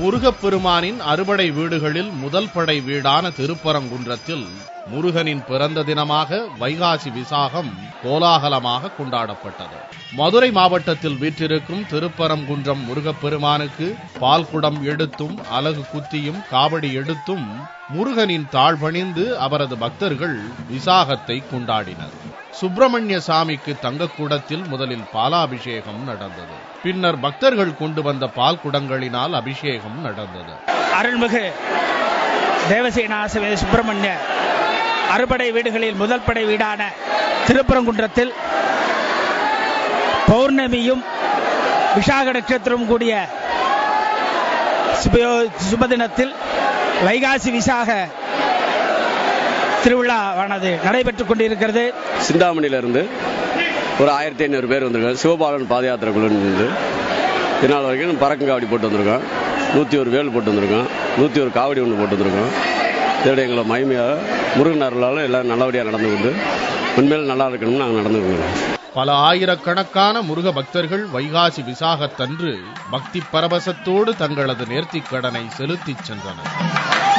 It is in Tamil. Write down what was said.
முருகப்பெருமானின் அறுபடை வீடுகளில் முதல் படை வீடான திருப்பரங்குன்றத்தில் முருகனின் பிறந்த தினமாக வைகாசி விசாகம் கோலாகலமாக கொண்டாடப்பட்டது மதுரை மாவட்டத்தில் வீற்றிருக்கும் திருப்பரங்குன்றம் முருகப்பெருமானுக்கு பால்குடம் எடுத்தும் அலகு குத்தியும் காவடி எடுத்தும் முருகனின் தாழ்பணிந்து அவரது பக்தர்கள் விசாகத்தை கொண்டாடினர் சுப்பிரமணிய சாமிக்கு தங்கக்கூடத்தில் முதலில் பாலாபிஷேகம் நடந்தது பின்னர் பக்தர்கள் கொண்டு வந்த பால் குடங்களினால் அபிஷேகம் நடந்தது அருள்மிகு தேவசேனாசவேத சுப்பிரமணிய அறுபடை வீடுகளில் முதல் படை வீடான திருப்பரங்குன்றத்தில் பௌர்ணமியும் விஷாக நட்சத்திரம் கூடிய சுபயோ- சுபதினத்தில் வைகாசி விசாக திருவிழாவானது நடைபெற்றுக் கொண்டிருக்கிறது சிந்தாமணியிலிருந்து ஒரு ஆயிரத்தி ஐநூறு பேர் வந்திருக்காங்க சிவபாலன் பாத யாத்திரை குழுன்னு இதனால் வரைக்கும் பறக்கும் காவடி போட்டு வந்திருக்கோம் நூற்றி ஒரு வேல் போட்டு வந்திருக்கோம் நூற்றி ஒரு காவடி ஒன்று போட்டு வந்திருக்கோம் இதோட எங்களை மகிமையாக முருகன் அருளால் எல்லாம் நல்லபடியாக நடந்து கொண்டு உண்மையில் நல்லா இருக்கணும்னு நாங்கள் நடந்துக்கிறோம் பல ஆயிரக்கணக்கான முருக பக்தர்கள் வைகாசி விசாகத்தன்று பக்தி பரவசத்தோடு தங்களது நேர்த்திக் கடனை செலுத்திச் சென்றனர்